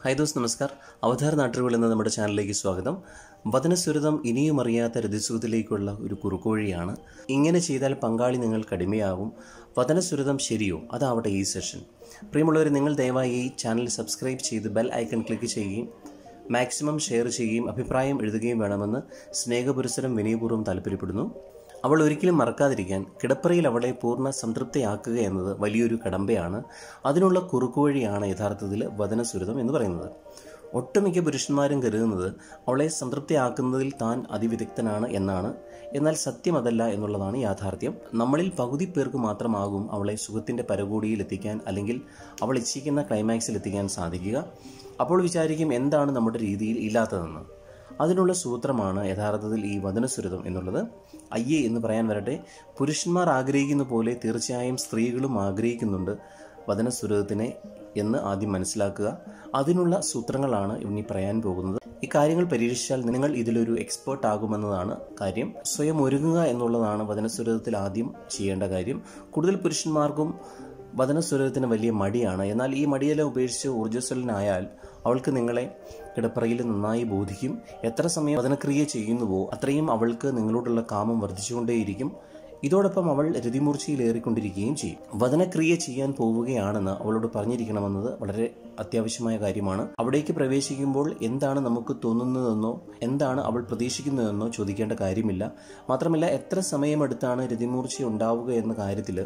hi those നമസ്കാർ അവതാർ നാട്ടുകൾ എന്ന നമ്മുടെ ചാനലിലേക്ക് സ്വാഗതം വചനസുരതം ഇനിയും അറിയാത്ത രതിസുഖത്തിലേക്കുള്ള ഒരു കുറുക്കോഴിയാണ് ഇങ്ങനെ ചെയ്താൽ പങ്കാളി നിങ്ങൾക്ക് അടിമയാകും വചനസുരതം ശരിയോ അതാവട്ടെ ഈ സെഷൻ പ്രിയമുള്ളവർ നിങ്ങൾ ദയവായി ഈ ചാനൽ സബ്സ്ക്രൈബ് ചെയ്ത് ബെൽ ഐക്കൺ ക്ലിക്ക് ചെയ്യുകയും മാക്സിമം ഷെയർ ചെയ്യുകയും അഭിപ്രായം എഴുതുകയും വേണമെന്ന് സ്നേഹപുരസരം വിനയപൂർവ്വം താല്പര്യപ്പെടുന്നു അവൾ ഒരിക്കലും മറക്കാതിരിക്കാൻ കിടപ്പറയിൽ അവളെ പൂർണ്ണ സംതൃപ്തിയാക്കുക എന്നത് വലിയൊരു കടമ്പയാണ് അതിനുള്ള കുറുക്കുവഴിയാണ് യഥാർത്ഥത്തിൽ വചനസുരതം എന്ന് പറയുന്നത് ഒട്ടുമിക്ക പുരുഷന്മാരും കരുതുന്നത് അവളെ സംതൃപ്തിയാക്കുന്നതിൽ താൻ അതിവിദഗ്ധനാണ് എന്നാണ് എന്നാൽ സത്യം അതല്ല എന്നുള്ളതാണ് യാഥാർത്ഥ്യം നമ്മളിൽ പകുതി പേർക്ക് മാത്രമാകും അവളെ സുഖത്തിൻ്റെ പരകോടിയിൽ എത്തിക്കാൻ അല്ലെങ്കിൽ അവൾ ഇച്ഛിക്കുന്ന ക്ലൈമാക്സിൽ എത്തിക്കാൻ സാധിക്കുക അപ്പോൾ വിചാരിക്കും എന്താണ് നമ്മുടെ രീതിയിൽ ഇല്ലാത്തതെന്ന് അതിനുള്ള സൂത്രമാണ് യഥാർത്ഥത്തിൽ ഈ വചനസുരതം എന്നുള്ളത് അയ്യേ എന്ന് പറയാൻ വരട്ടെ പുരുഷന്മാർ ആഗ്രഹിക്കുന്ന പോലെ തീർച്ചയായും സ്ത്രീകളും ആഗ്രഹിക്കുന്നുണ്ട് വചനസുരതത്തിനെ എന്ന് ആദ്യം മനസ്സിലാക്കുക അതിനുള്ള സൂത്രങ്ങളാണ് ഇനി പറയാൻ പോകുന്നത് ഈ കാര്യങ്ങൾ പരീക്ഷിച്ചാൽ നിങ്ങൾ ഇതിലൊരു എക്സ്പേർട്ട് ആകുമെന്നതാണ് കാര്യം സ്വയം ഒരുങ്ങുക എന്നുള്ളതാണ് വചനസുരതത്തിൽ ആദ്യം ചെയ്യേണ്ട കാര്യം കൂടുതൽ പുരുഷന്മാർക്കും വചനസ്വരത്തിന് വലിയ മടിയാണ് എന്നാൽ ഈ മടിയെല്ലാം ഉപേക്ഷിച്ച് ഊർജ്ജസ്വലനായാൽ അവൾക്ക് നിങ്ങളെ കിടപ്പറയിൽ നന്നായി ബോധിക്കും എത്ര സമയം വചനക്രിയ ചെയ്യുന്നുവോ അത്രയും അവൾക്ക് നിങ്ങളോടുള്ള കാമം വർദ്ധിച്ചുകൊണ്ടേയിരിക്കും ഇതോടൊപ്പം അവൾ രതിമൂർച്ചയിലേറിക്കൊണ്ടിരിക്കുകയും ചെയ്യും വചനക്രിയ ചെയ്യാൻ പോവുകയാണെന്ന് അവളോട് പറഞ്ഞിരിക്കണമെന്നത് വളരെ അത്യാവശ്യമായ കാര്യമാണ് അവിടേക്ക് പ്രവേശിക്കുമ്പോൾ എന്താണ് നമുക്ക് തോന്നുന്നതെന്നോ എന്താണ് അവൾ പ്രതീക്ഷിക്കുന്നതെന്നോ ചോദിക്കേണ്ട കാര്യമില്ല മാത്രമല്ല എത്ര സമയമെടുത്താണ് രതിമൂർച്ച ഉണ്ടാവുക എന്ന കാര്യത്തിൽ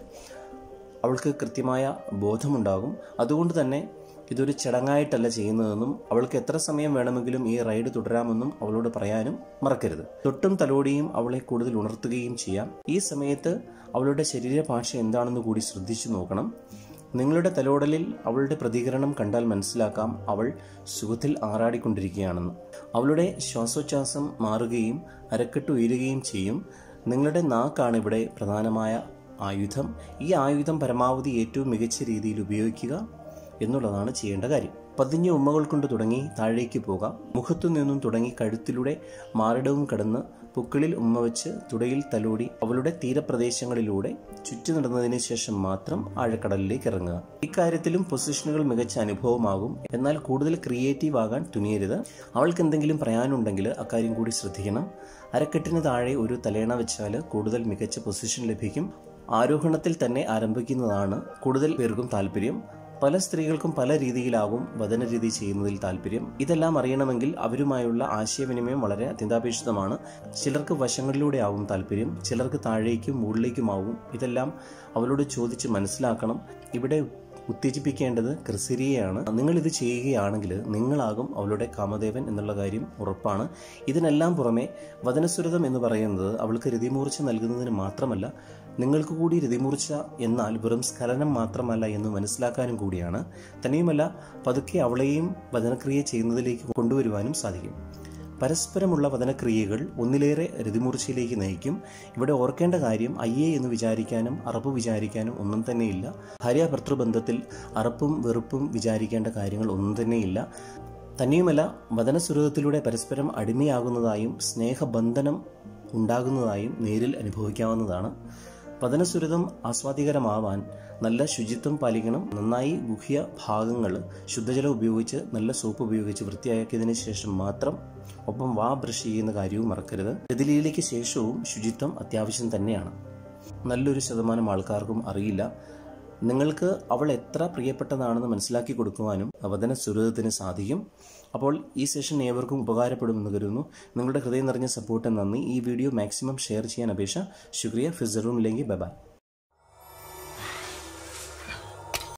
അവൾക്ക് കൃത്യമായ ബോധമുണ്ടാകും അതുകൊണ്ട് തന്നെ ഇതൊരു ചടങ്ങായിട്ടല്ല ചെയ്യുന്നതെന്നും അവൾക്ക് എത്ര സമയം വേണമെങ്കിലും ഈ റൈഡ് തുടരാമെന്നും അവളോട് പറയാനും മറക്കരുത് തൊട്ടും തലോടിയും അവളെ കൂടുതൽ ഉണർത്തുകയും ചെയ്യാം ഈ സമയത്ത് അവളുടെ ശരീരഭാഷ എന്താണെന്ന് കൂടി ശ്രദ്ധിച്ചു നോക്കണം നിങ്ങളുടെ തലോടലിൽ അവളുടെ പ്രതികരണം കണ്ടാൽ മനസ്സിലാക്കാം അവൾ സുഖത്തിൽ ആറാടിക്കൊണ്ടിരിക്കുകയാണെന്ന് അവളുടെ ശ്വാസോച്ഛ്വാസം മാറുകയും അരക്കെട്ട് ഉയരുകയും ചെയ്യും നിങ്ങളുടെ നാക്കാണ് ഇവിടെ പ്രധാനമായ ആയുധം ഈ ആയുധം പരമാവധി ഏറ്റവും മികച്ച രീതിയിൽ ഉപയോഗിക്കുക എന്നുള്ളതാണ് ചെയ്യേണ്ട കാര്യം പതിഞ്ഞ ഉമ്മകൾ കൊണ്ട് തുടങ്ങി താഴേക്ക് പോകാം മുഖത്തു നിന്നും തുടങ്ങി കഴുത്തിലൂടെ മാറിടവും കടന്ന് പുക്കിളിൽ ഉമ്മ വെച്ച് തുടയിൽ തലോടി അവളുടെ തീരപ്രദേശങ്ങളിലൂടെ ചുറ്റി നടന്നതിന് ശേഷം മാത്രം ആഴക്കടലിലേക്ക് ഇറങ്ങുക ഇക്കാര്യത്തിലും പൊസിഷനുകൾ മികച്ച അനുഭവമാകും എന്നാൽ കൂടുതൽ ക്രിയേറ്റീവ് ആകാൻ തുനിയരുത് അവൾക്ക് എന്തെങ്കിലും പറയാനുണ്ടെങ്കിൽ അക്കാര്യം കൂടി ശ്രദ്ധിക്കണം അരക്കെട്ടിന് താഴെ ഒരു തലേണ വെച്ചാൽ കൂടുതൽ മികച്ച പൊസിഷൻ ലഭിക്കും ആരോഹണത്തിൽ തന്നെ ആരംഭിക്കുന്നതാണ് കൂടുതൽ പേർക്കും താല്പര്യം പല സ്ത്രീകൾക്കും പല രീതിയിലാകും വചന രീതി ചെയ്യുന്നതിൽ താല്പര്യം ഇതെല്ലാം അറിയണമെങ്കിൽ അവരുമായുള്ള ആശയവിനിമയം വളരെ അത്യന്താപേക്ഷിതമാണ് ചിലർക്ക് വശങ്ങളിലൂടെ ആവും താല്പര്യം ചിലർക്ക് താഴേക്കും മുകളിലേക്കുമാവും ഇതെല്ലാം അവരോട് ചോദിച്ച് മനസ്സിലാക്കണം ഇവിടെ ഉത്തേജിപ്പിക്കേണ്ടത് ക്രിസിരിയെയാണ് നിങ്ങൾ ഇത് ചെയ്യുകയാണെങ്കിൽ നിങ്ങളാകും അവളുടെ കാമദേവൻ എന്നുള്ള കാര്യം ഉറപ്പാണ് ഇതിനെല്ലാം പുറമെ വചനസുരതം എന്ന് പറയുന്നത് അവൾക്ക് രതിമൂർച്ച നൽകുന്നതിന് മാത്രമല്ല നിങ്ങൾക്ക് കൂടി രതിമൂർച്ച എന്നാൽ വെറും സ്ഖലനം മാത്രമല്ല എന്ന് മനസ്സിലാക്കാനും കൂടിയാണ് തന്നെയുമല്ല പതുക്കെ അവളെയും വചനക്രിയ ചെയ്യുന്നതിലേക്ക് കൊണ്ടുവരുവാനും സാധിക്കും പരസ്പരമുള്ള വചനക്രിയകൾ ഒന്നിലേറെ രതിമൂർച്ചയിലേക്ക് നയിക്കും ഇവിടെ ഓർക്കേണ്ട കാര്യം അയ്യേ എന്ന് വിചാരിക്കാനും അറപ്പ് വിചാരിക്കാനും ഒന്നും തന്നെയില്ല ഭാര്യ ഭർത്തൃബന്ധത്തിൽ അറപ്പും വെറുപ്പും വിചാരിക്കേണ്ട കാര്യങ്ങൾ ഒന്നും തന്നെയില്ല തന്നെയുമല്ല വചനസുരതത്തിലൂടെ പരസ്പരം അടിമയാകുന്നതായും സ്നേഹബന്ധനം ഉണ്ടാകുന്നതായും നേരിൽ അനുഭവിക്കാവുന്നതാണ് പതനസുരതം ആസ്വാദികരമാവാൻ നല്ല ശുചിത്വം പാലിക്കണം നന്നായി ഗുഹ്യ ഭാഗങ്ങൾ ശുദ്ധജലം ഉപയോഗിച്ച് നല്ല സോപ്പ് ഉപയോഗിച്ച് വൃത്തിയാക്കിയതിനു ശേഷം മാത്രം ഒപ്പം വാ ബ്രഷ് ചെയ്യുന്ന കാര്യവും മറക്കരുത് രതിലീലയ്ക്ക് ശേഷവും ശുചിത്വം അത്യാവശ്യം തന്നെയാണ് നല്ലൊരു ശതമാനം ആൾക്കാർക്കും അറിയില്ല നിങ്ങൾക്ക് അവൾ എത്ര പ്രിയപ്പെട്ടതാണെന്ന് മനസ്സിലാക്കി കൊടുക്കുവാനും അവതന സുരതത്തിന് സാധിക്കും അപ്പോൾ ഈ സെഷൻ ഏവർക്കും ഉപകാരപ്പെടുമെന്ന് കരുതുന്നു നിങ്ങളുടെ ഹൃദയം നിറഞ്ഞ സപ്പോർട്ട് നന്ദി ഈ വീഡിയോ മാക്സിമം ഷെയർ ചെയ്യാൻ അപേക്ഷ ശുക്രിയ ഫിസറും ഇല്ലെങ്കിൽ ബൈ